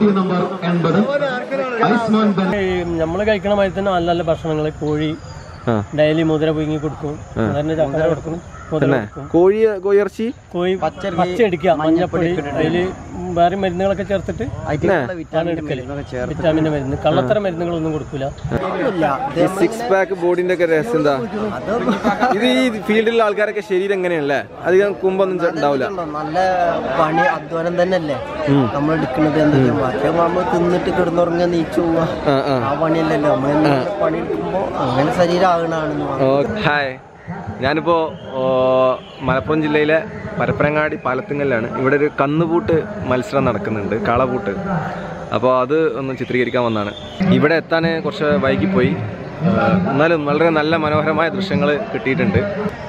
തൊട്ടി നമ്പർ എൺപത് Iceman Ben നമ്മൾ കഴിക്കണ മാതിരി തന്നെ നല്ല നല്ല ഭക്ഷണങ്ങൾ കോഴി ആ. ഡെയിലി മുതിര പുഴുങ്ങി കൊടുക്കും അതന്നെ ചക്കര കൊടുക്കും മുതിര കൊടുക്കും കോഴി കോഴിയിറച്ചി കോഴി പച്ചയടിക്കുക മഞ്ഞപ്പൊടി അതില് വേറെ മരുന്നുകളൊക്കെ ചേർത്തിട്ട് ആണ് എടുക്കല് വിറ്റാമിന്റെ മരുന്ന് കള്ളത്തര മരുന്നുകളൊന്നും കൊടുക്കൂല ഈ സിക്സ് പാക്ക് ബോഡിന്റെ ഒക്കെ രഹസ്യം എന്താ ഇത് ഈ ഫീൽഡിലുള്ള ആൾക്കാരൊക്കെ ശരീരം എങ്ങനെയല്ലേ അധികം കുമ്പൊന്നും ചെ- ഉണ്ടാവില്ല നല്ല പണി അധ്വാനം തന്നെയല്ലേ നമ്മൾ എടുക്കുന്നത് എന്തൊക്കെയാ മറ്റേ നമ്മൾ തിന്നിട്ട് കിടന്നുറങ്ങാൻ നീച്ചു പോവാ ആ ആ ആ പണിയല്ലല്ലോ നമ്മൾ എന്തെങ്കിലും പണി എടുക്കുമ്പോ അങ്ങനെ ശരീരം ആകണാണെന്ന് ഓ, ഹായ് ഞാനിപ്പോൾ മലപ്പുറം ജില്ലയിലെ പരപ്പനങ്ങാടി പാലത്തിങ്ങലിലാണ് ഇവിടെ ഒരു കന്നുപൂട്ട് മത്സരം നടക്കുന്നുണ്ട് കാളപൂട്ട് അപ്പോൾ അത് ഒന്ന് ചിത്രീകരിക്കാൻ വന്നതാണ് ഇവിടെ എത്താൻ കുറച്ച് വൈകിപ്പോയി ആ, എന്നാലും വളരെ നല്ല മനോഹരമായ ദൃശ്യങ്ങൾ കിട്ടിയിട്ടുണ്ട്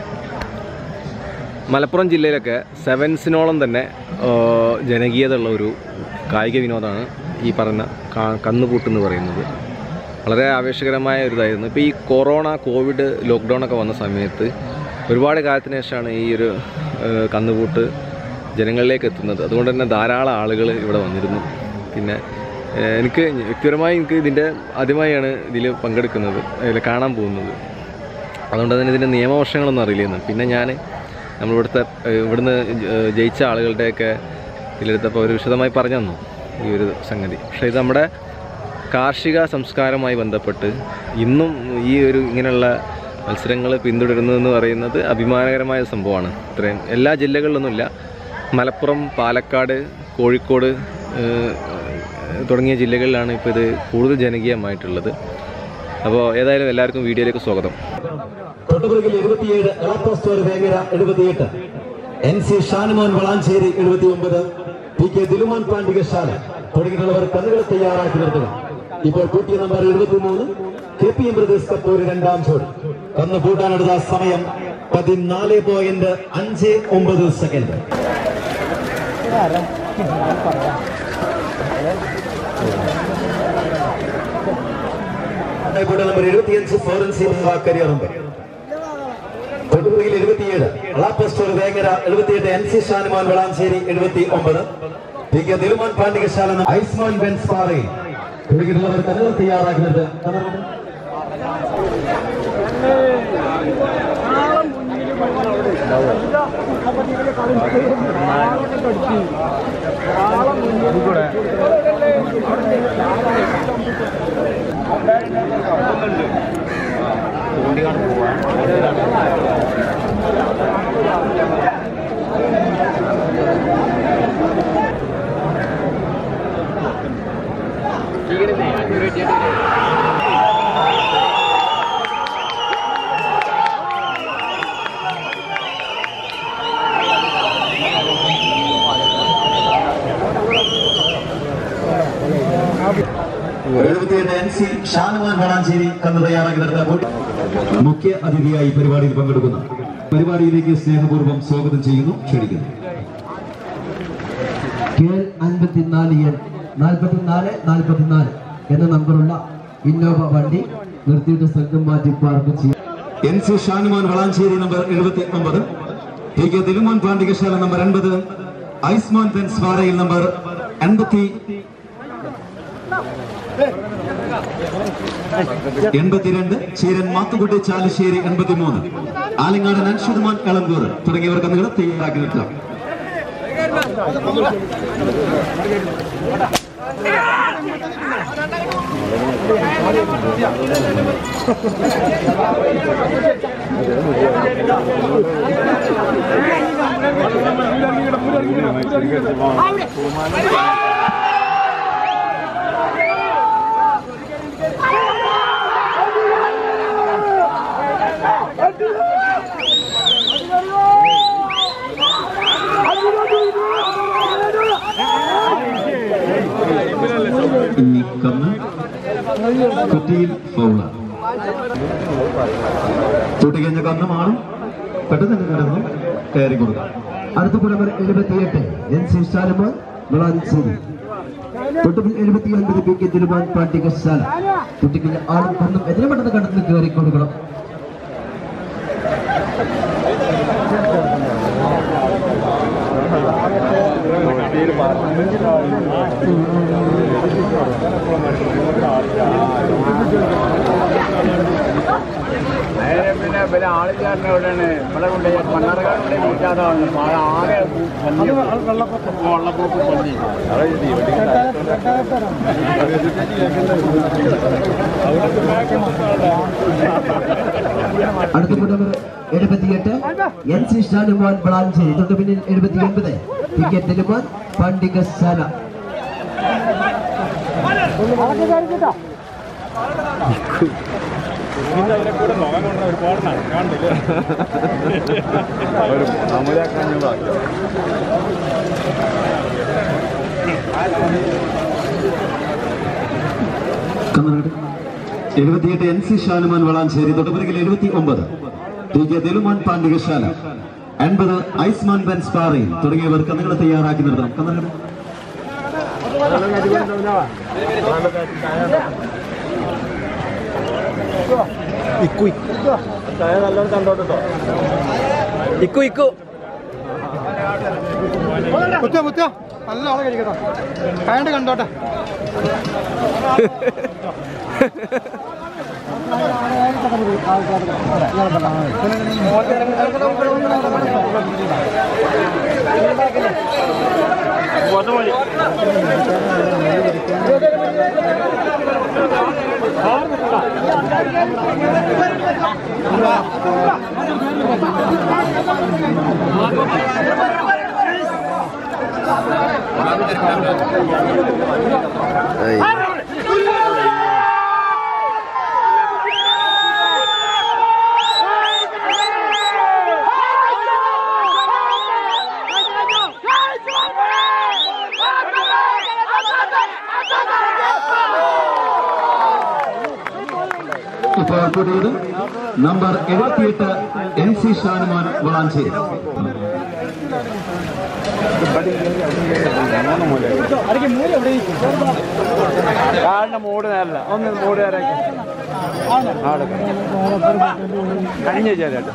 മലപ്പുറം ജില്ലയിലൊക്കെ സെവൻസിനോളം തന്നെ ആ, ജനകീയത ഉള്ള ഒരു കായിക വിനോദമാണ് ഈ പറഞ്ഞ കാ- കന്നുപൂട്ട് എന്ന് പറയുന്നത് വളരെ ആവേശകരമായ ഒരു ഇതായിരുന്നു ഇപ്പോൾ ഈ കൊറോണ കോവിഡ് ലോക്ക്ഡൗൺ ഒക്കെ വന്ന സമയത്ത് ഒരുപാട് കാലത്തിന് ശേഷമാണ് ഈ ഒരു ആ, കന്നുപൂട്ട് ജനങ്ങളിലേക്ക് എത്തുന്നത് അതുകൊണ്ട് തന്നെ ധാരാളം ആളുകൾ ഇവിടെ വന്നിരുന്നു പിന്നെ ആ, എനിക്ക് വ്യക്തിപരമായി എനിക്ക് ഇതിൻ്റെ ആദ്യമായാണ് ഇതിൽ പങ്കെടുക്കുന്നത് ഇതിൽ കാണാൻ പോകുന്നത് അതുകൊണ്ട് തന്നെ ഇതിൻ്റെ നിയമവശങ്ങളൊന്നും അറിയില്ലായിരുന്നു പിന്നെ ഞാൻ നമ്മളിവിടുത്തെ ഏഹ് ഇവിടുന്ന് ജ- ജയിച്ച ആളുകളുടെയൊക്കെ ഇതിലെടുത്തപ്പോൾ അവർ വിശദമായി പറഞ്ഞു തന്നു ഈ ഒരു സംഗതി പക്ഷേ ഇത് നമ്മുടെ കാർഷിക സംസ്കാരവുമായി ബന്ധപ്പെട്ട് ഇന്നും ഈ ഒരു ഇങ്ങനെയുള്ള മത്സരങ്ങൾ പിന്തുടരുന്നതെന്ന് പറയുന്നത് അഭിമാനകരമായ സംഭവമാണ് ഇത്രയും എല്ലാ ജില്ലകളിലൊന്നുമില്ല മലപ്പുറം പാലക്കാട് കോഴിക്കോട് ഏഹ്, തുടങ്ങിയ ജില്ലകളിലാണ് ഇപ്പോൾ ഇത് കൂടുതൽ ജനകീയമായിട്ടുള്ളത് അപ്പോൾ ഏതായാലും എല്ലാവർക്കും വീഡിയോയിലേക്ക് സ്വാഗതം തൊട്ടുപുറകിൽ എഴുപത്തിയേഴ് എളപ്പോസ്റ്റോർ വേങ്ങര എഴുപത്തിയെട്ട് എൻ സി ഷാനുമോൻ വളാഞ്ചേരി എഴുപത്തി ഒമ്പത് പി കെ ദിലുമാൻ പാണ്ഡികശാല തുടങ്ങിയിട്ടുള്ളവർ കന്നുകൾ തയ്യാറാക്കി നിർത്തുക ഇപ്പോൾ കൂട്ടിയ നമ്പർ എഴുപത്തിമൂന്ന് K P M brothers Kappur രണ്ടാം ജോഡി കന്ന് കൂട്ടാനെടുത്ത സമയം പതിനാല് പോയിന്റ് അഞ്ച് ഒമ്പത് സെക്കൻഡ് കൂട്ട നമ്പർ എഴുപത്തിയഞ്ച് ഫോറൻസി കരിയർ നമ്പർ തൊടുപുഴയിൽ എഴുപത്തിയേഴ് അളാപ്പസ്റ്റോർ വേങ്ങര എഴുപത്തിയെട്ട് എൻ സി ഷാനുമാൻ വളാഞ്ചേരി എഴുപത്തി ഒമ്പത് P K Niruman Pandikashala Iceman Benz പാറയിൽ തുടങ്ങിയിട്ടുള്ളവർ കന്നുകൾ തയ്യാറാക്കുന്നത് എഴുപത്തിയെട്ട് എൻ സി ഷാനുമാൻ വളാഞ്ചേരി കന്ന് തയ്യാറാക്കി നിർത്തുന്ന കൂട്ടി മുഖ്യ അതിഥിയായി പരിപാടിയിൽ പങ്കെടുക്കുന്ന പരിപാടിയിലേക്ക് സ്നേഹപൂർവ്വം സ്വാഗതം ചെയ്യുന്നു ക്ഷണിക്കുന്നു കെ എൽ അൻപത്തിനാല് എൻ നാൽപ്പത്തിനാല് നാൽപ്പത്തിനാല് എന്ന നമ്പറുള്ള ഇന്നോവ വണ്ടി നിർത്തിയിട്ട് സ്ഥലത്തും മാറ്റി പാർക്ക് ചെയ്യും N C Shanuman Valanchery number എഴുപത്തി ഒമ്പത് T K Diluman Pandikashala number എൺപത് ഐസ്മാൻ പെൻസ് വാറയിൽ നമ്പർ എൺപത്തി എൺപത്തിരണ്ട് ചീരൻ മാത്തുകുട്ടി ചാലശ്ശേരി എൺപത്തിമൂന്ന് ആലങ്ങാടൻ അൻഷുദ്മാൻ എളമ്പൂർ തുടങ്ങിയവർ കന്നുകൾ തയ്യാറാക്കി നിർത്താം ഈ കന്ന് കുറ്റിയിൽ ഫൗളാണ് തൊട്ടുകഴിഞ്ഞ കന്നുമാണ് പെട്ടെന്ന് തന്നെ കിടന്നു കയറി കൊടുക്കാം അടുത്ത നമ്പർ എഴുപത്തിയെട്ട് എൻ സി ഷാനുമാൻ വളാഞ്ചേരി തൊട്ടുപിൽ എഴുപത്തി ഒൻപത് പി കെ തിരുമാൻ പാട്ടികശാല കുട്ടിക്ക് ആളും കൊന്നും എതിരെ പെട്ടെന്ന് കടന്ന് കയറി കൊടുക്കണം പിന്നെ പിന്നെ ആളില്ലാണ്ട് എവിടെയാണ് ഇവിടെ കൊണ്ട് മണ്ണാർക്കാട് കൊണ്ട് വീട്ടാതാണ് മഴ ആകെ വെള്ളപ്പൊക്കം പന്നി അടുത്ത നമ്പർ എഴുപത്തിയെട്ട് എൻ സി ഷാനുമോൻ വളാഞ്ചേരി തൊട്ട് പിന്നിൽ എഴുപത്തി ഒൻപത് പി കെ ദിലുമാൻ പാണ്ഡികശാല കന്നനാട് എഴുപത്തിയെട്ട് എൻ സി ഷാനുമാൻ വളാഞ്ചേരി തൊട്ടുപിറകിൽ എഴുപത്തി ഒമ്പത് ടി കെ ദിലുമാൻ പാണ്ഡികശാല എൺപത് ഐസ്മാൻ ബെൻ സ്പാറയിൽ തുടങ്ങിയവർ കന്നുകളെ തയ്യാറാക്കി നിർത്തണം കന്നനാട് ഇക്കു ഇക്കു മുത്ത മുത്ത നല്ല ആളെ കഴിക്കട്ടോ കയണ്ട് കണ്ടോട്ടെ ഇപ്പോൾ കൂടിയത് നമ്പർ എഴുപത്തിയെട്ട് എൻ സി ഷാനുമാൻ വളാഞ്ചേരി കാലിന്റെ മൂട് നേരല്ല ഒന്ന് മൂട് നേരാക്കി കഴിഞ്ഞ ചേരാട്ടോ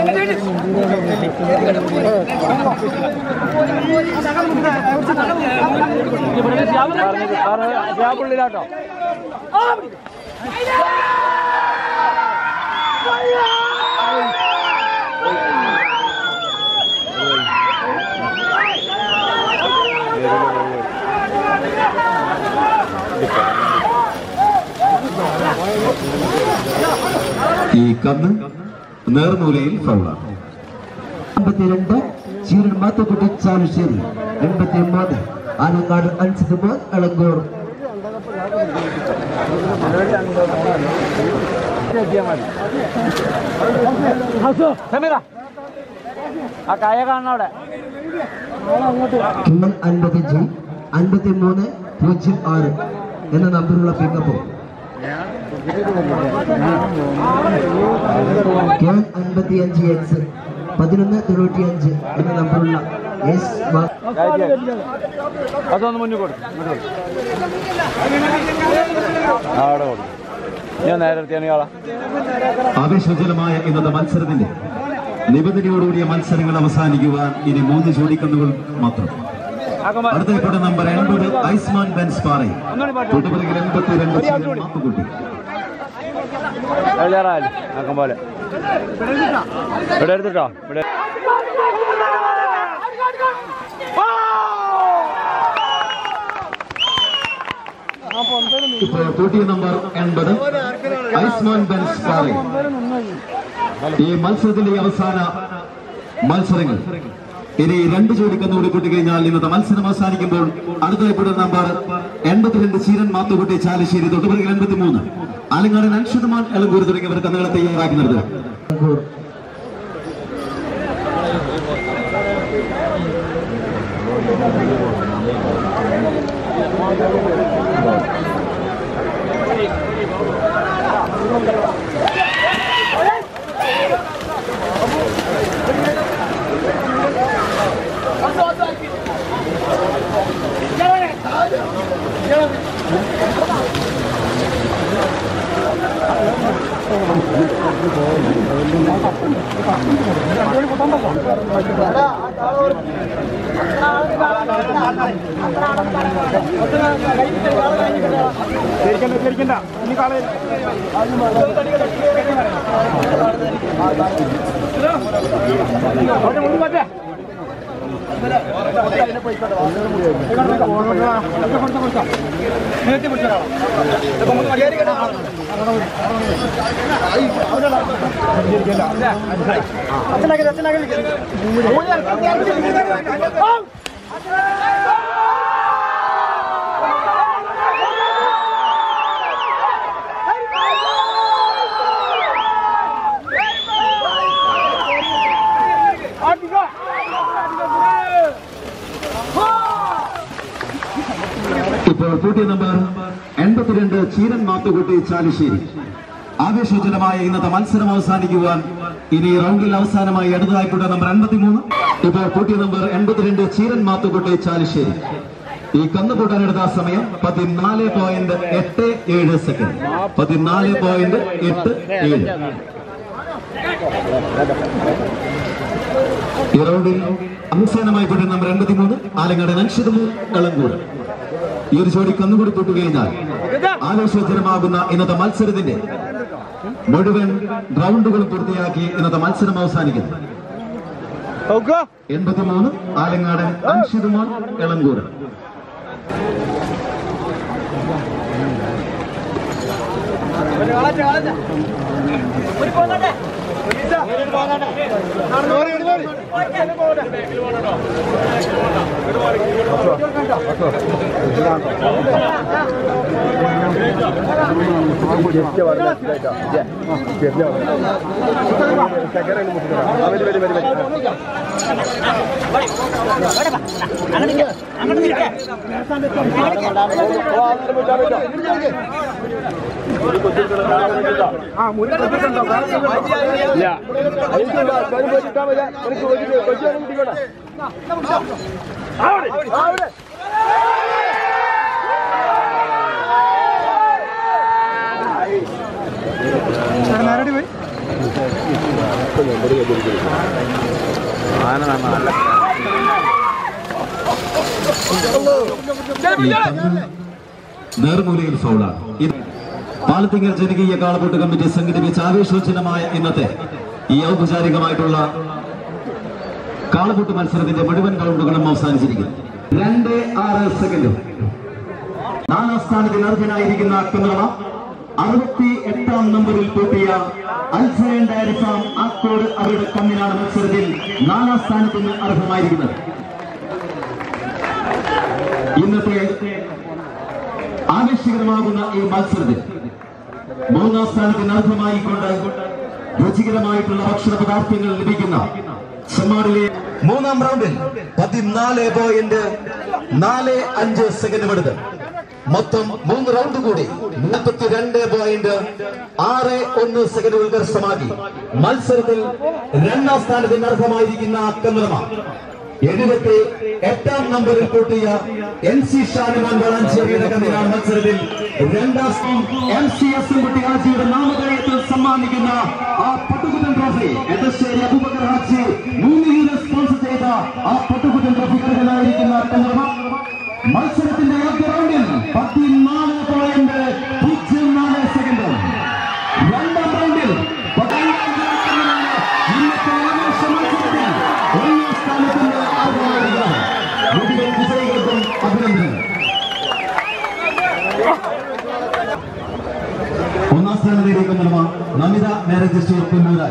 ഗ്യാപ്പുള്ളിലാട്ടോ ഈ കന്ന് നേർമൂലയിൽ ഫൗളാണ് അമ്പത്തിരണ്ട് ചീരൻ മാത്തുക്കുട്ടി ചാലുശ്ശേരി എൺപത്തി ഒമ്പത് ആലങ്ങാട് അൻസിത് മോൻ എളങ്കൂർ സമീറ ആ കായ കാണണം അവിടെ കിമ്മൽ അൻപത്തിയഞ്ച് അൻപത്തി മൂന്ന് പൂജ്യം ആറ് എന്ന നമ്പറുള്ള പിക്കപ്പും കെ അൻപത്തിയഞ്ച് എക്സ് പതിനൊന്ന് തൊണ്ണൂറ്റിയഞ്ച് എന്ന നമ്പറുള്ള എസ് മാ- അതൊന്ന് മുന്നിൽ കൊടുക്കും അവിടെ കൊടുക്കും ഞാൻ നേരെ എടുത്തിയാണ് ആളാ ആവേശോജ്വലമായ ഇന്നത്തെ മത്സരത്തിന്റെ നിബന്ധനയോടുകൂടിയ മത്സരങ്ങൾ അവസാനിക്കുവാൻ ഇനി മൂന്ന് ജോഡിക്കന്നുകൾ മാത്രം അടുത്ത നമ്പർ എൺപത് ഐസ്മാൻ ബെൻസ് പാറ തൊട്ടുപിറകിൽ എൺപത്തിരണ്ട് ചീരൻ മാത്തുക്കുട്ടി വെള്ളേറാല് ആക്കം പോലെ ഇവിടെ എടുത്തിട്ടോ ഇവിടെ ഇപ്പോൾ കൂട്ടിയ നമ്പർ എൺപത് ഐസ്മാൻ ബെൻസ് പാറ ഈ മത്സരത്തിന്റെ ഈ അവസാന മത്സരങ്ങൾ ഇനി രണ്ട് ജോഡിക്കന്നുകൂടി കൂട്ടിക്കഴിഞ്ഞാൽ ഇന്നത്തെ മത്സരം അവസാനിക്കുമ്പോൾ അടുത്ത നമ്പർ എൺപത്തിരണ്ട് ചീരൻ മാത്തുകുട്ടി ചാലശ്ശേരി തൊട്ടുപിറകിൽ എൺപത്തി മൂന്ന് ആലങ്ങാടൻ അൻഷുദമാൻ എളങ്കൂർ തുടങ്ങിയവർ കന്നുകളെ തയ്യാറാക്കി നിർത്തുക എളങ്കൂർ ഇപ്പോൾ കൂട്ടിയ നമ്പർ എൺപത്തിരണ്ട് ചീരൻ മാത്തുകുട്ടി ചാലിശ്ശേരി ആവേശോജ്വലമായ ഇന്നത്തെ മത്സരം അവസാനിക്കുവാൻ ഇനി റൗണ്ടിൽ അവസാനമായി അടുത്തതായിക്കൂട്ട നമ്പർ എൺപത്തിമൂന്ന് ഇപ്പോൾ കൂട്ടിയ നമ്പർ എൺപത്തിരണ്ട് ചീരൻ മാത്തുകുട്ടി ചാലിശ്ശേരി ഈ കന്ന് കൂട്ടാനെടുത്ത സമയം പതിനാല് പോയിന്റ് എട്ട് ഏഴ് സെക്കൻഡ് പതിനാല് പോയിന്റ് എട്ട് ഏഴ് ഈ റൗണ്ടിൽ അവസാനമായി കൂട്ടിയ നമ്പർ എൺപത്തിമൂന്ന് ആലങ്ങാട് നൻഷിതമു കളങ്കൂട് ഈ ഒരു ജോഡി കന്നുകൂടി തൊട്ടു കഴിഞ്ഞാൽ ആവേശോജ്ജലമാകുന്ന ഇന്നത്തെ മത്സരത്തിന്റെ മുഴുവൻ റൗണ്ടുകളും പൂർത്തിയാക്കി ഇന്നത്തെ മത്സരം അവസാനിക്കുന്നു എൺപത്തിമൂന്ന് ആലങ്ങാടൻ അൻഷിതുമോൻ എളങ്കൂർ നേരടി പോയി നേർമൂലയിൽ ഫൗളാണ് ഇത് പാലത്തിങ്കൽ ജനകീയ കാളപൂട്ട് കമ്മിറ്റി സംഘടിപ്പിച്ച ആവേശോജ്ജലമായ ഇന്നത്തെ ഈ ഔപചാരികമായിട്ടുള്ള കാളപൂട്ട് മത്സരത്തിന്റെ മുഴുവൻ റൗണ്ടുകളും അവസാനിച്ചിരിക്കുന്നു രണ്ട് ആറ് സെക്കൻഡും നാലാം സ്ഥാനത്തിൽ അർഹനായിരിക്കുന്ന കുന്നള അറുപത്തി എട്ടാം നമ്പറിൽ കൂട്ടിയ അൽസയൻ ഡയറി ഫാം ആക്കോട് അവരുടെ കണ്ണിനാണ് മത്സരത്തിൽ നാലാം സ്ഥാനത്തിന് അർഹമായിരിക്കുന്നത് ഇന്നത്തെ ആവേശകരമാകുന്ന ഈ മത്സരത്തിൽ മൂന്നാം സ്ഥാനത്തിന് അർഹമായിക്കൊണ്ട് രുചികരമായിട്ടുള്ള ഭക്ഷണ പദാർത്ഥങ്ങൾ ലഭിക്കുന്ന ചെമ്മാടിലെ മൂന്നാം റൗണ്ടിൽ പതിനാല് പോയിന്റ് നാല് അഞ്ച് സെക്കൻഡ് എടുത്ത് മൊത്തം മൂന്ന് റൗണ്ട് കൂടി നാൽപ്പത്തിരണ്ട് പോയിന്റ് ആറ് ഒന്ന് സെക്കൻഡുകൾ കരസ്ഥമാക്കി മത്സരത്തിൽ രണ്ടാം സ്ഥാനത്തിന് അർഹമായിരിക്കുന്ന കന്നറമ എഴുപത്തി എട്ടാം നമ്പറിൽ കൂട്ടിയ എൻ സി ഷാനിമാൻ വളാഞ്ചേരിയുടെ കന്നിനാണ് മത്സരത്തിൽ രണ്ടാം സ്ഥാനം എം സി എസ് കുട്ടി ഹാജിയുടെ നാമധേയത്തിൽ സമ്മാനിക്കുന്ന ആ പട്ടുകുട്ടൻ ട്രോഫി എടശ്ശേരി അബൂബക്കർ ഹാജി മൂന്ന് യൂണിറ്റ് സ്പോൺസർ ചെയ്ത ആ പട്ടുകുട്ടൻ ട്രോഫി കരുതലായിരിക്കുന്ന കന്നറമ മത്സരത്തിന്റെ ആദ്യ റൗണ്ടിൽ പതിനാല് പോയിന്റ് പൂജ്യം നാല് സെക്കൻഡ് രണ്ടാം റൗണ്ടിൽ ഇന്നത്തെ ആവേശ മത്സരത്തിൽ ഒന്നാം സ്ഥാനത്തിന്റെ അർഹമായിരിക്കുന്നത് മുഴുവൻ വിജയികൾക്കും അഭിനന്ദനം ഒന്നാം സ്ഥാനം നേടിയിരിക്കുന്ന നമിത മാരേജ് സ്റ്റോർ പുന്നൂരാൻ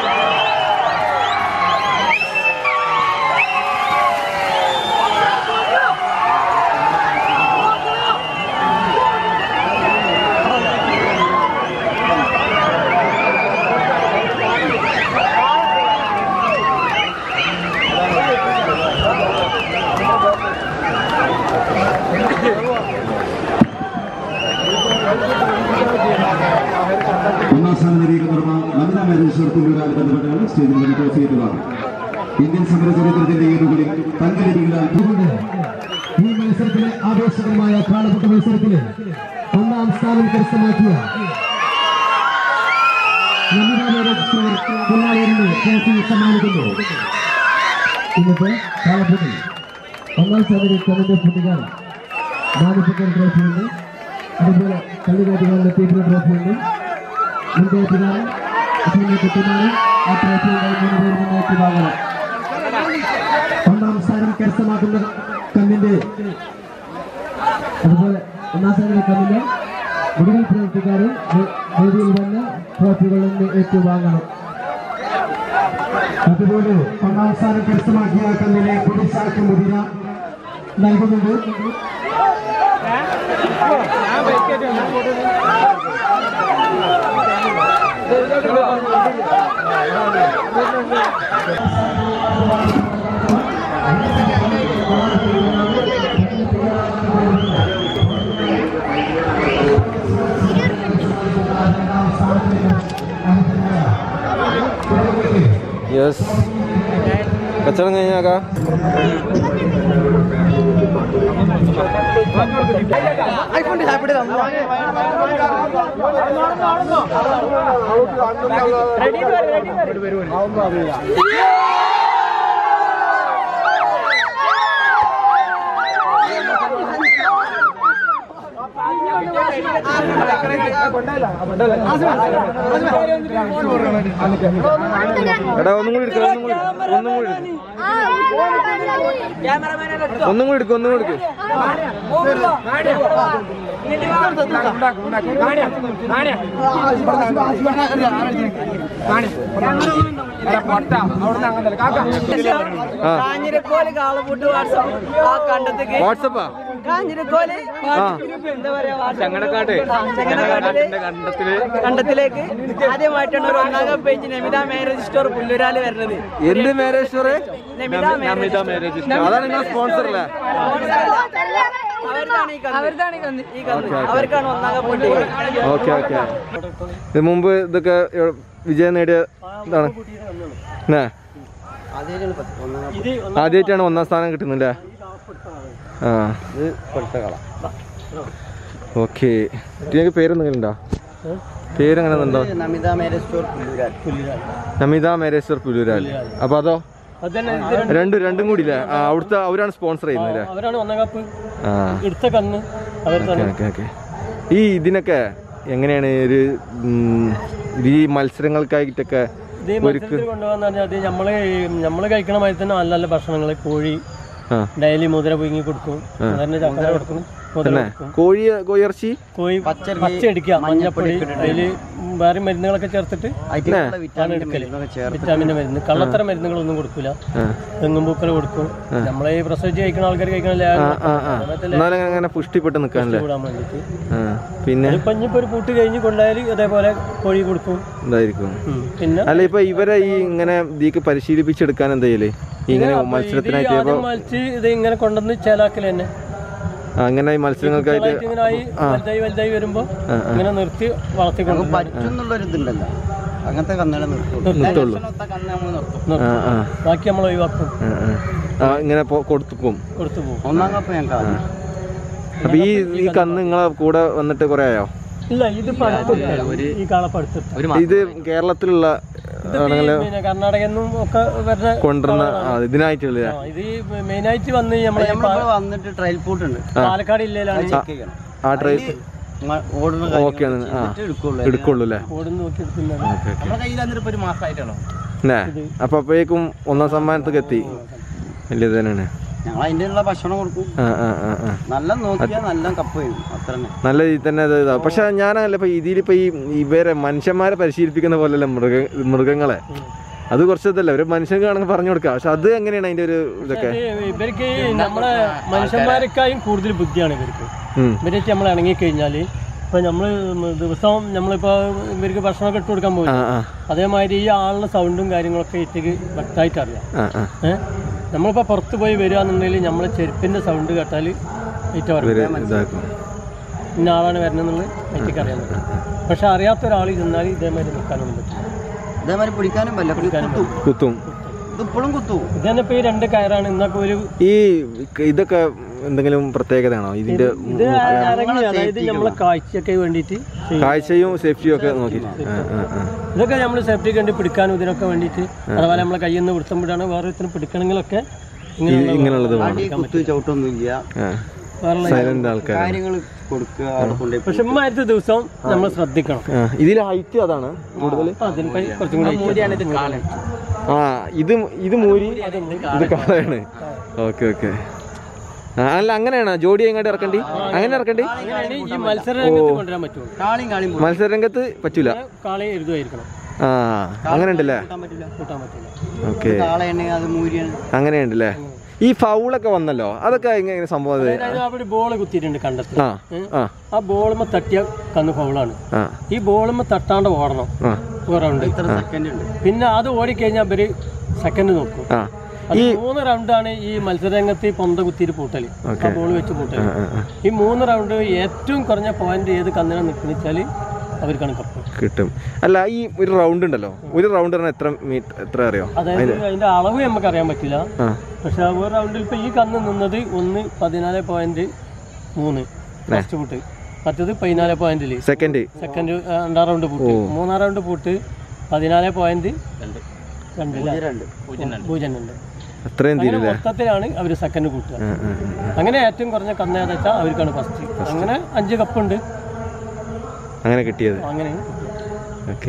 ഒന്നാം സ്ഥാനം നേടിയിരിക്കുന്ന നമിത മാരേജ് സ്റ്റോർ പുന്നൂരാൻ ബന്ധപ്പെട്ടാണ് സ്റ്റേജിൽ നിന്ന് ട്രോഫി ഏറ്റുവാങ്ങി ഇന്ത്യൻ സമര ചരിത്രത്തിന്റെ ഏടുകളിൽ തങ്കലടികളാൽ പുതുണ്ട് ഈ മത്സരത്തിലെ ആവേശകരമായ കാളപ്പെട്ട മത്സരത്തില് ഒന്നാം സ്ഥാനം കരസ്ഥമാക്കിയ പുല്ലായിരുന്നു ട്രോഫി സമ്മാനിക്കുന്നു ഇന്നത്തെ കാലപ്പതി ഒന്നാം സ്ഥാനത്ത് കവിന്റെ പുട്ടികാർ മാനിപ്പിക്കൽ ട്രോഫിയുണ്ട് അതുപോലെ കളികാട്ടുകാരുടെ തീപിടി ട്രോഫിയുണ്ട് മുൻകയറ്റുകാരൻ കുട്ടിമാരും ആ ട്രോഫി മൂന്ന് പേര് മുന്നേറ്റി വാങ്ങണം ഒന്നാം സ്ഥാനം കരസ്ഥമാക്കുന്ന കണ്ണിന്റെ അതുപോലെ ഒന്നാം സ്ഥാനത്തെ കണ്ണിന്റെ മുഴുവൻ പ്രവർത്തിക്കാരും വേദിയിൽ വന്ന് ട്രോഫികൾ ഏറ്റുവാങ്ങണം അതുപോലെ ഒന്നാം സ്ഥാനം കരസ്ഥമാക്കിയ കണ്ണിനെ പുലിസാക്ക് മുതിര നൽകുന്നുണ്ട് യെസ് കച്ചവടം കഴിഞ്ഞാക്കാ എടാ ഒന്നും കൂടി എടുക്കുക ഒന്നും കൂടി ഒന്നും കൂടി എടുക്കുക ഒന്നും കൂടി എടുക്കുക ഒന്നും കൂടി എടുക്കുക ആ കാഞ്ഞിരക്കോല് കാളപൂട്ട് വാട്സപ്പ് ആ കണ്ടത്തേക്ക് വാട്സപ്പാ കാഞ്ഞിരക്കോല് ആ എന്താ പറയാ ചങ്ങടക്കാട്ട് ചെങ്ങനക്കാട്ടില് കണ്ടത്തിലേക്ക് ആദ്യമായിട്ടാണ് ഒരു ഒന്നാം page Namitha marriage store Pullooral വരുന്നത് എന്ത് മാരേജ് സ്റ്റോറ് നമിത മാരേജ് അതാണ് നിങ്ങളെ സ്പോൺസർ അല്ലേ അവരുതാണ് ഈ കന്ന്. അവരുതാണ് ഈ കന്ന് ഈ കന്ന് അവർക്കാണ് ഒന്നാം പെട്ടി ഓക്കെ ഓക്കെ ഇത് മുമ്പ് ഇതൊക്കെ എ- വിജയം നേടിയ ഇതാണ് എന്നാ ഇത് ആദ്യമായിട്ടാണ് ഒന്നാം സ്ഥാനം കിട്ടുന്നില്ലേ ആ ഓക്കെ ഇതിനൊക്കെ പേരെന്തെങ്കിലും ഉണ്ടോ പേരെങ്ങനെ ഉണ്ടോ നമിത മാരേജ് സ്റ്റോർ പുല്ലൂരാൽ നമിത മേരേശ്വർ പുലൂരാൽ അപ്പൊ അതോ അതന്നെ ഇത് രണ്ടും രണ്ടും കൂടി ഇല്ലേ ആ അവിടുത്തെ അവരാണ് സ്പോൺസർ ചെയ്യുന്നത് അല്ലേ അവരാണ് ഒന്നാം കപ്പ് ആ എടുത്ത കന്ന് അവർ ഓക്കെ തന്നെ ഓക്കെ ഓക്കെ ഈ ഇതിനൊക്കെ എങ്ങനെയാണ് ഒരു ഉം, ഈ മത്സരങ്ങൾക്കായിട്ടൊക്കെ ഇത് ഈ മത്സരത്തിൽ കൊണ്ടുപോകാന്ന് പറഞ്ഞാൽ അത് നമ്മള് നമ്മള് കഴിക്കണ മാതിരി തന്നെ നല്ല നല്ല ഭക്ഷണങ്ങൾ കോഴി ആ ഡെയിലി മുതിര പുഴുങ്ങി കൊടുക്കും അതന്നെ ചക്കര കൊടുക്കും മുതിര തന്നെ കൊടുക്കും കോഴി കോഴിയിറച്ചി കോഴി പച്ച അടിക്കുക മഞ്ഞപ്പൊടി അതില് വേറെ മരുന്നുകളൊക്കെ ചേർത്തിട്ട് ആണ് എടുക്കല് വിറ്റാമിന്റെ മരുന്ന് കള്ളത്തര മരുന്നുകളൊന്നും കൊടുക്കൂല ആ തെങ്ങും പൂക്കൽ കൊടുക്കും നമ്മളെ ഈ പ്രസവിച്ച് കഴിക്കുന്ന ആൾക്കാർ കഴിക്കണ ആ ആ ആ എന്നാലും അങ്ങനെ പുഷ്ടിപ്പെട്ട് നിൽക്കാനല്ലേ കൂടാൻ വേണ്ടിട്ട് ആ പിന്നെ ഇപ്പൊ ഇനിയിപ്പോ ഒരു പൂട്ട് കഴിഞ്ഞ് കൊണ്ടായാൽ അതേപോലെ കോഴി കൊടുക്കും ഇതായിരിക്കും ഉം. പിന്നെ അല്ല ഇപ്പൊ ഇവരെ ഈ ഇങ്ങനെ ഇതിക്ക് പരിശീലിപ്പിച്ചെടുക്കാൻ എന്താ ചെയ്യല് ഇങ്ങനെ മത്സരത്തിനായിട്ട് ഇത് ഇപ്പൊ ആദ്യം വലിച്ച് ഇത് ഇങ്ങനെ കൊണ്ടുവന്ന് ചേലാക്കൽ തന്നെ അങ്ങനെ ഈ മത്സരങ്ങൾക്കായിട്ട് കുട്ടികളായിട്ട് ഇങ്ങനെ ആയി വലുതായി വലുതായി വരുമ്പോ ഇങ്ങനെ നിർത്തി വളർത്തിക്കൊണ്ട് പറ്റുന്നുള്ളൊരു ഇതുണ്ടല്ലോ അങ്ങനത്തെ കന്നുകളെ നിർത്തുള്ളൂ നിർത്തുള്ളൂ കന്ന് നമ്മൾ നിർത്തും ആ ആ ബാക്കി നമ്മൾ ഒഴിവാക്കും ആ, ആ. ആ ഇങ്ങനെ പൊ- കൊടുത്തുക്കും കൊടുത്തു പോകും ഒന്നാം കപ്പ് ഞങ്ങൾക്ക് അപ്പൊ ഈ ഈ കന്ന് നിങ്ങളെ കൂടെ വന്നിട്ട് കുറെ ആയോ ഇല്ല ഇത് പഠിത്തം ഈ കാളപ്പടുത്തിട്ട് ഇത് കേരളത്തിലുള്ള ആണെങ്കിൽ പിന്നെ കർണാടകയിൽ നിന്നും ഒക്കെ വരുന്ന കൊണ്ടുവരുന്ന ആ, ഇതിനായിട്ടുള്ള ആ, ഇത് മെയിനായിട്ട് വന്ന് നമ്മളെ ഈ പാ- വന്നിട്ട് ട്രയൽ പൂട്ട് ഉണ്ട് പാലക്കാട് ജില്ലയിലാണ് ആ ട്രൈ ഓടുന്ന ഓക്കെ ആ എടുക്കുള്ളൂ എടുക്കുള്ളൂ അല്ലേ ഓടുന്ന് നോക്കി എടുക്കുന്നത് ഓക്കെ ഓക്കെ നമ്മുടെ കയ്യിൽ വന്നിട്ട് ഇപ്പൊ ഒരു മാസമായിട്ടാണോ അല്ലേ അപ്പൊ അപ്പോഴേക്കും ഒന്നാം സമ്മാനത്തേക്ക് എത്തി വലിയ തന്നെയാണ് ഞങ്ങൾ അതിൻ്റെ ഉള്ള ഭക്ഷണം കൊടുക്കും ആ ആ ആ ആ നല്ല നോക്കിയാൽ നല്ല കപ്പ് വരും അത്ര തന്നെ നല്ല രീതിയിൽ തന്നെ അത് ഇതാ പക്ഷെ ഞാനല്ല ഇപ്പൊ ഇതിലിപ്പോ ഈ ഇവരെ മനുഷ്യന്മാരെ പരിശീലിപ്പിക്കുന്ന പോലെയല്ല മൃഗ മൃഗങ്ങളെ അത് കുറച്ച് ഇതല്ല ഒരു മനുഷ്യർക്ക് ആണെങ്കിൽ പറഞ്ഞു കൊടുക്കാം പക്ഷെ അത് എങ്ങനെയാണ് അതിന്റെ ഒരു ഇതൊക്കെ ഇത് ഇവർക്ക് നമ്മളെ മനുഷ്യന്മാരെക്കായും കൂടുതൽ ബുദ്ധിയാണ് ഇവർക്ക് ഉം. ഇവരേറ്റ് നമ്മൾ ഇണങ്ങിക്കഴിഞ്ഞാൽ ഇപ്പൊ നമ്മള് ദിവസവും നമ്മളിപ്പോ ഇവർക്ക് ഭക്ഷണമൊക്കെ ഇട്ട് കൊടുക്കാൻ പോയി ആ ആ അതേമാതിരി ഈ ആളുടെ സൗണ്ടും കാര്യങ്ങളൊക്കെ ഇറ്റക്ക് വ്യക്തമായിട്ട് അറിയാം ആ ആ ഏഹ് നമ്മളിപ്പോ പുറത്ത് പോയി വരികയാണെന്നുണ്ടെങ്കിൽ നമ്മളെ ചെരുപ്പിന്റെ സൗണ്ട് കേട്ടാൽ ഇറ്റ ഇവര് പറയും ഇതാക്കും ഇന്ന ആളാണ് വരുന്നതെന്നുള്ളത് ഇറ്റക്ക് അറിയാൻ പറ്റും പക്ഷെ അറിയാത്ത ഒരാൾ ചെന്നാൽ ഇതേമാതിരി നിൽക്കാനൊന്നും പറ്റില്ല ഇതേമാതിരി പിടിക്കാനും പറ്റില്ല പിടിക്കാനും കുത്തും ഇത് ഇപ്പോഴും കുത്തു ഇതന്നെ ഇപ്പൊ ഈ രണ്ട് കയറാണ് ഇന്നൊക്കെ ഒരു ഈ ഇതൊക്കെ എന്തെങ്കിലും പ്രത്യേകതയാണോ ഇതിന്റെ ഇത് ഇറങ്ങി അതായത് നമ്മളെ കാഴ്ചയൊക്കെ വേണ്ടിയിട്ട് ചെയ്യും. കാഴ്ചയും സേഫ്റ്റിയും ഒക്കെ നോക്കിയിട്ട് ആ, ആ, ആ. ഇതൊക്കെ നമ്മൾ സേഫ്റ്റിക്ക് വേണ്ടി പിടിക്കാനും ഇതിനൊക്കെ വേണ്ടിയിട്ട് അതുപോലെ നമ്മളെ കയ്യിൽ നിന്ന് വൃത്തം വിടാണ് വേറെ ഇതിന് പിടിക്കണമെങ്കിലൊക്കെ ഇങ്ങനെയുള്ള ഇങ്ങനെയുള്ളത് വേണം കുത്തു ചവിട്ടൊന്നുമില്ല ആ വേറെ സൈലന്റ് ആൾക്കാർ കാര്യങ്ങൾ കൊടുക്കുക അവിടെ കൊണ്ടുപോയി പക്ഷെ ഇമ്മാരത്തെ ദിവസം നമ്മൾ ശ്രദ്ധിക്കണം ഇതിൽ ഹൈറ്റ് അതാണ് കൂടുതൽ അതിന് പൈ- കുറച്ചും കൂടി ആ ഇത് ഇത് മൂരി ഇത് കാളയാണ് ഓക്കെ ഓക്കെ അല്ല അങ്ങനെയാണോ ജോഡി എങ്ങോട്ട് ഇറക്കണ്ടി അങ്ങനെ ഇറക്കണ്ടി അങ്ങനെയാണ് ഈ മത്സര രംഗത്ത് കൊണ്ടുവരാൻ പറ്റുള്ളൂ കാളിയും കാളിയും മത്സരരംഗത്ത് പറ്റൂല കാളി എഴുതുമായിരിക്കണം ആ അങ്ങനെ ഉണ്ടല്ലേ കൂട്ടാൻ പറ്റില്ല ഓക്കെ കാളയാണെങ്കിൽ അത് മൂരിയാണ് അങ്ങനെയുണ്ടല്ലേ ഈ ഫൗളൊക്കെ വന്നല്ലോ അതൊക്കെ എങ്ങനെ സംഭവം അത് അതായത് അവിടെ ബോൾ കുത്തിയിട്ടുണ്ട് കണ്ടത്തിൽ ആ ആ ആ ബോളുമ്മ തട്ടിയ കന്ന് ഫൗളാണ് ആ ഈ ബോളുമ്മ തട്ടാണ്ട് ഓടണം ആ ഒരു റൗണ്ട് സെക്കൻഡ് ഉണ്ട് പിന്നെ അത് ഓടിക്കഴിഞ്ഞാൽ അവര് സെക്കൻഡ് നോക്കും ആ അത് മൂന്ന് റൗണ്ടാണ് ഈ മത്സരരംഗത്ത് ഈ പൊന്ത കുത്തിയിട്ട് പൂട്ടല് ആ ബോൾ വെച്ച് പൂട്ടല് ആ, ആ. ഈ മൂന്ന് റൗണ്ട് ഏറ്റവും കുറഞ്ഞ പോയിന്റ് ഏത് കന്നിനാ നിൽക്കണിച്ചാല് അവർക്കാണ് കപ്പ് കിട്ടും അല്ല ഈ ഒരു റൗണ്ട് ഉണ്ടല്ലോ ഒരു റൗണ്ട് പറഞ്ഞാൽ എത്ര മീറ്റർ എത്ര അറിയോ അതായത് അതിന്റെ അളവ് നമുക്ക് അറിയാൻ പറ്റില്ല ആ പക്ഷെ ആ ഒരു റൗണ്ടിൽ ഇപ്പൊ ഈ കന്ന് നിന്നത് ഒന്ന് പതിനാല് പോയിന്റ് മൂന്ന് ഫസ്റ്റ് പൂട്ട് മറ്റത് പതിനാല് പോയിന്റില് സെക്കൻഡ് സെക്കൻഡ് രണ്ടാം റൗണ്ട് പൂട്ട് മൂന്നാം റൗണ്ട് പൂട്ട് പതിനാല് പോയിന്റ് രണ്ട് പൂജ്യം രണ്ട് അത്രയും അങ്ങനെ തീരുല്ലേ മൊത്തത്തിലാണ് അവർ സെക്കൻഡ് കൂട്ടുക ആ, ആ, ആ. അങ്ങനെ ഏറ്റവും കുറഞ്ഞ കന്ന് ഏതാ വെച്ചാൽ അവർക്കാണ് ഫസ്റ്റ് അങ്ങനെ അഞ്ച് കപ്പുണ്ട് അങ്ങനെ കിട്ടിയത് അങ്ങനെ ഓക്കെ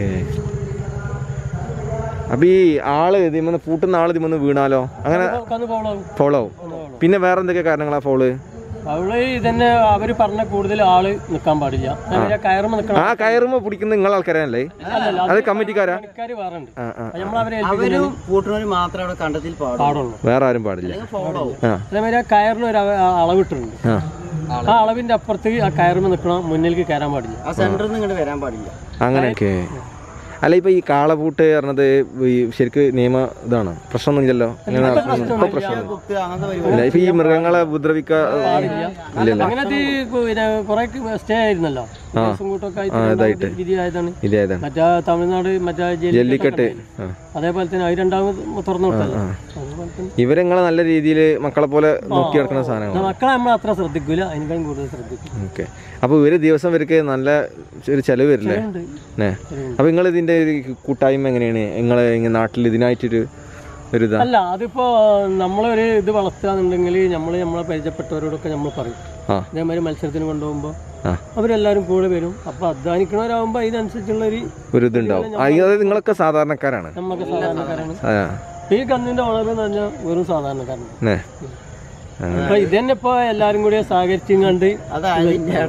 അപ്പൊ ഈ ആള് ഇതിമന്ന് പൂട്ടുന്ന ആള് ഇതിമന്ന് വീണാലോ അങ്ങനെ കന്ന് പോളാവും ഫോളോ ആവും പിന്നെ വേറെ എന്തൊക്കെ കാരണങ്ങളാ ഫോള് അവള് ഇതന്നെ അവര് പറഞ്ഞ കൂടുതൽ ആള് നിൽക്കാൻ പാടില്ല അവര് കയറുമ്പോ നിൽക്കണം ആ കയറുമ്പോ പിടിക്കുന്ന നിങ്ങൾ ആൾക്കാരല്ലേ അല്ലല്ല അത് കമ്മിറ്റിക്കാരാ പണിക്കാര് വേറെ ഉണ്ട് ആ ആ നമ്മളവരെ അവരും കൂട്ടുന്നവര് മാത്രമേ അവിടെ കണ്ടത്തിൽ പാടും പാടുള്ളൂ വേറെ ആരും പാടില്ല ഫോളോ ആവും ആ അതേമാതിരി ആ കയറിന് ഒരു അള- അളവിട്ടിട്ടുണ്ട് ആ ആ അളവിന്റെ അപ്പുറത്ത് ആ കയറുമ്പോ നിൽക്കണം മുന്നിലേക്ക് കയറാൻ പാടില്ല ആ സെന്ററിൽ നിന്ന് ഇങ്ങോട്ട് വരാൻ പാടില്ല അങ്ങനെയൊക്കെ അല്ല ഇപ്പൊ ഈ കാളപൂട്ട് പറഞ്ഞത് ഈ ശരിക്ക് നിയമ ഇതാണ് പ്രശ്നമൊന്നുമില്ലല്ലോ ഇങ്ങനെ ഇപ്പൊ പ്രശ്നം കുത്ത് അങ്ങനത്തെ പരിപാടി ഇല്ല ഇപ്പൊ ഈ മൃഗങ്ങളെ ഉപദ്രവിക്ക ഇല്ലല്ലോ അങ്ങനെ അത് പിന്നെ കുറെ സ്റ്റേ ആയിരുന്നല്ലോ ദിവസം കൂട്ടൊക്കെ ആയിട്ട് രണ്ടാമത് വിധി ആയതാണ് ഇതേതാണ് മറ്റേ തമിഴ്നാട് മറ്റേ ജല്ലിക്കെട്ട് ആ അതേപോലെ തന്നെ അത് രണ്ടാമത് തുറന്നു വിട്ടല്ലോ അതുപോലെ തന്നെ ഇവരെങ്ങളെ നല്ല രീതിയിൽ മക്കളെ പോലെ നോക്കി നടക്കുന്ന സാധനങ്ങളാണ് മക്കളെ നമ്മൾ അത്ര ശ്രദ്ധിക്കൂല അതിനേക്കാളും കൂടുതൽ ശ്രദ്ധിക്കും ഓക്കെ അപ്പോൾ ഇവര് ദിവസം ഇവർക്ക് നല്ല ഒരു ചെലവ് വരില്ലേ ഉണ്ട്. ഏ അപ്പോൾ നിങ്ങൾ ഇതിന്റെ ഒരു കൂട്ടായ്മ എങ്ങനെയാണ് നിങ്ങൾ ഇങ്ങനെ നാട്ടിൽ ഇതിനായിട്ടൊരു ഒരു ഇതാ അല്ല അതിപ്പോ നമ്മളൊരു ഇത് വളർത്തുകയാണെന്നുണ്ടെങ്കിൽ നമ്മൾ നമ്മളെ പരിചയപ്പെട്ടവരോടൊക്കെ നമ്മൾ പറയും ആ ഇതേമാതിരി മത്സരത്തിന് കൊണ്ടുപോകുമ്പോൾ ആ. അവരെല്ലാവരും കൂടെ വരും അപ്പൊ അധ്വാനിക്കണവരാകുമ്പോൾ അതിനനുസരിച്ചുള്ള ഒരു ഒരു ഇതുണ്ടാവും ആ, അതായത് നിങ്ങളൊക്കെ സാധാരണക്കാരാണ് നമുക്ക് സാധാരണക്കാരാണ് ആ ഈ കന്നിന്റെ വളർന്ന് എന്ന് പറഞ്ഞാൽ വെറും സാധാരണക്കാരാണ് ഏ അപ്പൊ ഇത് തന്നെ ഇപ്പൊ എല്ലാരും കൂടി സഹകരിച്ചും കണ്ട് അതാണ് ഇതിന്റെ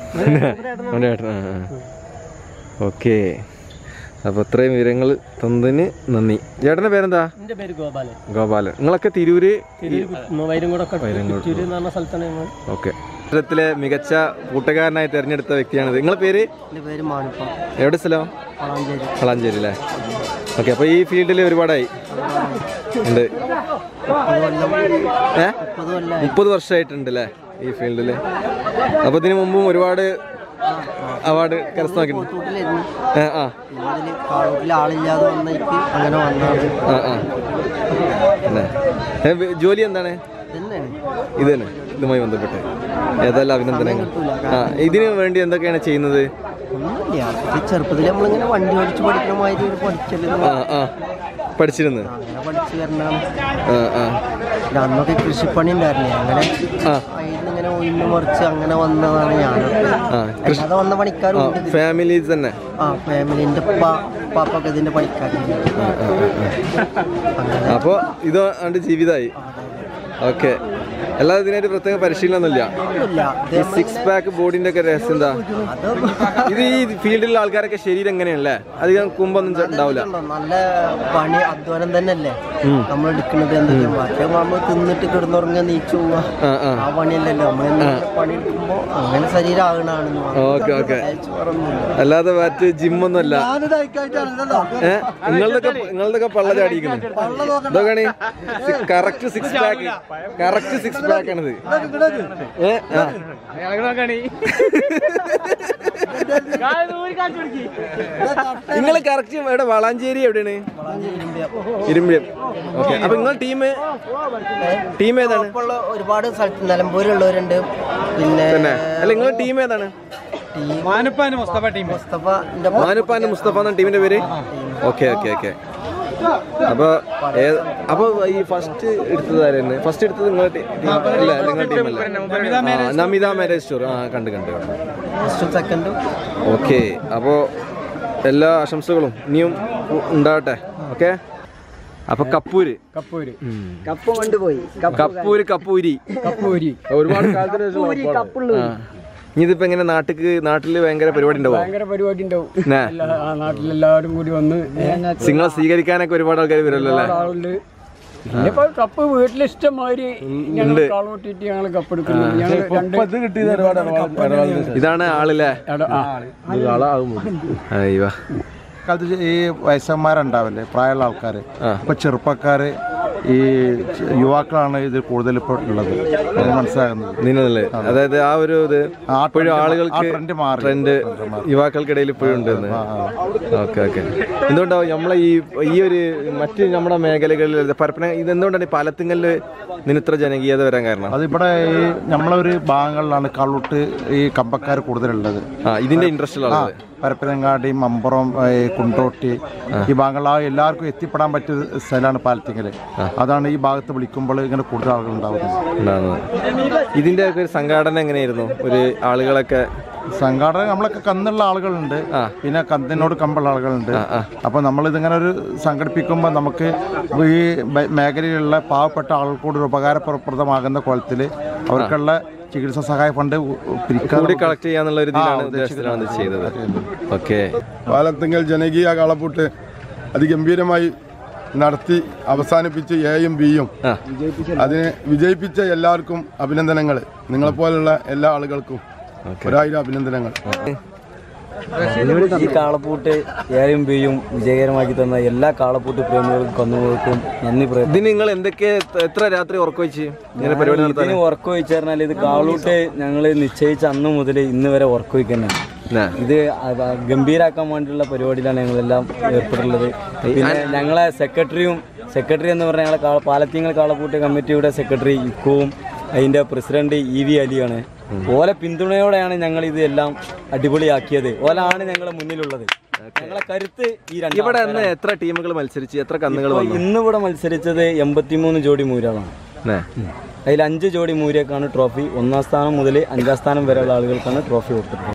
അവൻ്റെ ഏട്ടൻ ആ ഓക്കെ അപ്പോൾ ഇത്രയും വിവരങ്ങൾ തന്നതിന് നന്ദി ചേട്ടൻ്റെ പേരെന്താ എന്റെ പേര് ഗോപാലൻ ഗോപാലൻ നിങ്ങളൊക്കെ തിരൂര് തിരൂര് വൈരും കൂടെ ഒക്കെ തിരൂര് എന്ന് പറഞ്ഞ സ്ഥലത്താണ് ഞങ്ങൾ ഓക്കെ ചിത്രത്തിലെ മികച്ച കൂട്ടുകാരനായി തിരഞ്ഞെടുത്ത വ്യക്തിയാണിത് നിങ്ങളെ പേര് എന്റെ പേര് മാണിപ്പം എവിടെ സ്ഥലം വളാഞ്ചേരി വളാഞ്ചേരി അല്ലേ ഓക്കെ അപ്പോൾ ഈ ഫീൽഡിൽ ഒരുപാടായി ഉണ്ട് മുപ്പത് കൊല്ലം ഏ മുപ്പത് കൊല്ലം മുപ്പത് വർഷമായിട്ടുണ്ട് അല്ലേ ഈ ഫീൽഡിൽ അപ്പോൾ ഇതിനു മുമ്പും ഒരുപാട് അവാർഡ് കരസ്ഥമാക്കിയിട്ടുണ്ട് കൂട്ടിലിരുന്ന് ഏ, ആ പിന്നെ അതില് കാളൂട്ടിൽ ആളില്ലാതെ വന്നേക്ക് അങ്ങനെ വന്നതാണ് ആ ആ അല്ലേ ഏ, വ- ജോലി എന്താണ് തന്നെയാണ് ഇത് തന്നെ ഇതുമായി ബന്ധപ്പെട്ട് ഏതായാലും അഭിനന്ദനങ്ങൾ ആ ഇതിനു വേണ്ടി എന്തൊക്കെയാണ് ചെയ്യുന്നത് ഒന്നുമില്ല ഈ ചെറുപ്പത്തിൽ നമ്മളിങ്ങനെ വണ്ടി ഓടിച്ച് പഠിക്കണ മാതിരി ഒരു പഠിച്ചല്ലോ ആ ആ പഠിച്ചിരുന്നു അങ്ങനെ പഠിച്ചു വരണതാണ് ആ ആ പിന്നെ അന്നൊക്കെ കൃഷിപ്പണി ഉണ്ടായിരുന്നേ അങ്ങനെ ആ അതിൽ ഇങ്ങനെ ഒഴിഞ്ഞു മറിച്ച് അങ്ങനെ വന്നതാണ് ഞാനൊക്കെ ആ അല്ലാതെ വന്ന പണിക്കാരും ആ ഉണ്ട് ഇതില്. ഫാമിലി തന്നെ ആ ഫാമിലിന്റെ ഉപ്പ പാപ്പൊക്കെ ഇതിന്റെ പണിക്കാരുണ്ട് ആ ആ ആ അങ്ങനെ അപ്പോൾ ഇത് ആണ്ട് ജീവിതമായി ഓക്കെ അല്ലാതെ ഇതിനായിട്ട് പ്രത്യേക പരിശീലനമൊന്നുമില്ല ഒന്നുമില്ല ഇത് ഈ സിക്സ് പാക്ക് ബോഡിന്റെ ഒക്കെ രഹസ്യം എന്താ അത് ഇത് ഈ ഫീൽഡിലുള്ള ആൾക്കാരൊക്കെ ശരീരം എങ്ങനെയല്ലേ അധികം കുമ്പൊന്നും ചെ- ഉണ്ടാവില്ല ഉണ്ടോ? നല്ല പണി അധ്വാനം തന്നെയല്ലേ നമ്മൾ എടുക്കുന്നത് എന്തൊക്കെയാ മറ്റേ നമ്മൾ തിന്നിട്ട് കിടന്നുറങ്ങുക നീച്ചു പോവുക ആ ആ ആ പണിയല്ലല്ലോ നമ്മൾ എന്തെങ്കിലും പണി എടുക്കുമ്പോ അങ്ങനെ ശരീരം ആകണാണെന്ന് ഓക്കെ ഓക്കെ പറഞ്ഞില്ല അല്ലാതെ മറ്റ് ജിമ്മൊന്നും അല്ല ഏ നിങ്ങളുടെയൊക്കെ നിങ്ങളുടെയൊക്കെ പള്ള ചാടിയിരിക്കുന്നത് ഇതൊക്കെയാണ് correct six pack correct six pack ആണിത് ഏ ആ നിങ്ങൾ കറക്റ്റ് എവിടെ വളാഞ്ചേരി എവിടെയാണ് ഇരുമ്പിയം ഓക്കെ അപ്പൊ നിങ്ങൾ ടീം ടീം ഏതാണ് ഉള്ള ഒരുപാട് സ്ഥലത്ത് നിലമ്പൂരുള്ളവരുണ്ട് പിന്നെ തന്നെ അല്ല നിങ്ങൾ ടീം ഏതാണ് മാനപ്പാന് മുസ്തഫ ടീം മുസ്തഫ എന്റെ മാനുപ്പാന്റെ മുസ്തഫ എന്ന ടീമിന്റെ പേര് ഓക്കെ ഓക്കെ ഓക്കെ അപ്പൊ ഏത് അപ്പൊ ഈ ഫസ്റ്റ് എടുത്തത് ആരായിരുന്നു ഫസ്റ്റ് എടുത്തത് നിങ്ങളെ ടീ- ടീം അല്ല നിങ്ങളുടെ ടീമല്ല നമിത മാരേജ് സ്റ്റോർ ആ കണ്ട് കണ്ട് കണ്ട് ഫസ്റ്റും സെക്കൻഡും ഓക്കെ അപ്പോൾ എല്ലാ ആശംസകളും ഇനിയും ഉ- ഉണ്ടാവട്ടെ ഓക്കെ അപ്പൊ കപ്പൂര് കപ്പൂര് കപ്പ് കൊണ്ടുപോയി കപ്പൂര് കപ്പൂരി കപ്പൂരി ഒരുപാട് കാലത്തിന് ശേഷം ആ. ഇനി ഇതിപ്പോ എങ്ങനെ നാട്ടിക്ക് നാട്ടില് ഭയങ്കര പരിപാടി ഉണ്ടാവോ ഭയങ്കര പരിപാടി ഉണ്ടാവും ന്നെ? എല്ലാ ആ നാട്ടിലെല്ലാവരും കൂടി വന്ന് നിങ്ങളെ സ്വീകരിക്കാനൊക്കെ ഒരുപാട് ആൾക്കാർ വരുമല്ലോ അല്ലേ ആളുണ്ട് ഇനിയിപ്പോ കപ്പ് വീട്ടിൽ ഇഷ്ടമാതിരി ഞങ്ങൾ കാളൂട്ടിട്ട് ഞങ്ങൾ കപ്പ് എടുക്കുന്നു ഞങ്ങൾ രണ്ട് ഇതാണ് ആളില്ലേ എട- ആ. അയ്യോ കാലത്ത് ഈ വയസ്സന്മാരുണ്ടാവില്ലേ പ്രായമുള്ള ആൾക്കാർ ഇപ്പൊ ചെറുപ്പക്കാര് ഈ ച- യുവാക്കളാണ് ഇത് കൂടുതൽ ഇപ്പോൾ ഉള്ളത് അത് മനസ്സിലാകുന്നത് നിന്നല്ലേ അതായത് ആ ഒരു ഇത് ആ ഇപ്പോഴും trend- ആളുകൾക്ക് ആ trend മാറി. ട്രെൻഡ് യുവാക്കൾക്കിടയിൽ ഇപ്പോഴും ഉണ്ട് ഓക്കെ ഓക്കെ എന്തുകൊണ്ടാവും നമ്മളെ ഈ ഈ ഒരു മറ്റ് നമ്മുടെ മേഖലകളിൽ പരപ്പന ഇത് എന്തുകൊണ്ടാണ് ഈ പാലത്തിങ്കലിൽ ഇതിന് ഇത്ര ജനകീയത വരാൻ കാരണം അത് ഇവിടെ ഈ നമ്മളൊരു ഭാഗങ്ങളിലാണ് കള്ളുട്ട് ഈ കമ്പക്കാർ കൂടുതലുള്ളത് ആ ഇതിന്റെ ഇൻട്രസ്റ്റ് ആ ഉള്ളത് പരപ്പനങ്ങാടി മമ്പുറം ഈ കുണ്ടോട്ടി ഈ ഭാഗങ്ങളിൽ ആ എല്ലാവർക്കും എത്തിപ്പെടാൻ പറ്റിയ സ്ഥലമാണ് പാലത്തിങ്കൽ അതാണ് ഈ ഭാഗത്ത് വിളിക്കുമ്പോൾ ഇങ്ങനെ കൂടുതൽ ആളുകൾ ഉണ്ടാവുന്നത് ഉണ്ടാകുന്നത് ഇതിന്റെ ഒക്കെ ഒരു സംഘാടന എങ്ങനെയായിരുന്നു ഒരു ആളുകളൊക്കെ സംഘാടന നമ്മളൊക്കെ കന്നുള്ള ആളുകളുണ്ട് പിന്നെ കന്നിനോട് കമ്പുള്ള ആളുകളുണ്ട് അപ്പൊ നമ്മൾ ഇതിങ്ങനെ ഒരു സംഘടിപ്പിക്കുമ്പോൾ നമുക്ക് ഈ മേ- മേഖലയിലുള്ള പാവപ്പെട്ട ആളുകൾക്ക് കൂടി ഒരു ഉപകാരപ്രദമാകുന്ന കോലത്തിൽ അവർക്കുള്ള ചികിത്സാ സഹായ ഫണ്ട് പിരിക്കാൻ കൂടി കളക്ട് ചെയ്യാന്നുള്ള ഒരു ഇതിലാണ് ഉദ്ദേശത്തിലാണ് ഇത് ചെയ്തത് ഓക്കെ പാലത്തിങ്കൽ ജനകീയ കളപ്പൂട്ട് അതിഗംഭീരമായി നടത്തി അവസാനിപ്പിച്ച് എയും ബിയും അതിനെ വിജയിപ്പിച്ച എല്ലാവർക്കും അഭിനന്ദനങ്ങൾ നിങ്ങളെപ്പോലുള്ള എല്ലാ ആളുകൾക്കും ഒരായിരം അഭിനന്ദനങ്ങൾ ഈ കാളപ്പൂട്ട് ഏറെയും ബിയും വിജയകരമാക്കി തന്ന എല്ലാ കാളപ്പൂട്ട് പ്രേമികൾക്കും കന്നുകൾക്കും നന്ദി പറയാം ഇതിന് നിങ്ങൾ എന്തൊക്കെ എത്ര രാത്രി ഉറക്കം വെച്ച് ഇങ്ങനെ പരിപാടി നടത്താൻ ഇതിന് ഉറക്കം വെച്ച് പറഞ്ഞാൽ ഇത് കാളൂട്ട് ഞങ്ങൾ നിശ്ചയിച്ച അന്ന് മുതൽ ഇന്ന് വരെ ഉറക്കം വയ്ക്കുന്നതാണ് ഇത് അത് ഗംഭീരാക്കാൻ വേണ്ടിയുള്ള പരിപാടിയിലാണ് ഞങ്ങളെല്ലാം ഏർപ്പെട്ടുള്ളത് പിന്നെ ഞങ്ങളെ സെക്രട്ടറിയും സെക്രട്ടറി എന്ന് പറഞ്ഞാൽ ഞങ്ങളെ കാള- പാലത്തിങ്ങൾ കാളപ്പൂട്ട് കമ്മിറ്റിയുടെ സെക്രട്ടറി ഇക്കോവും അതിന്റെ പ്രസിഡന്റ് ഇ വി അലിയാണ് ഓലെ പിന്തുണയോടെയാണ് ഞങ്ങൾ ഇത് എല്ലാം അടിപൊളിയാക്കിയത് ഓലാണ് ഞങ്ങളെ മുന്നിലുള്ളത് ഞങ്ങളെ കരുത്ത് ഈ രണ്ട് ഇവിടെ ആൾക്കാരാണ്. അന്ന് എത്ര ടീമുകൾ മത്സരിച്ച് എത്ര കന്നുകൾ ഇപ്പൊ വന്നു ഇന്നിവിടെ മത്സരിച്ചത് എൺപത്തിമൂന്ന് ജോഡി മൂരാളാണ് ന്നെ? അതിൽ അഞ്ച് ജോഡി മൂരക്കാണ് ട്രോഫി ഒന്നാം സ്ഥാനം മുതൽ അഞ്ചാം സ്ഥാനം വരെയുള്ള ആളുകൾക്കാണ് ട്രോഫി കൊടുത്തത്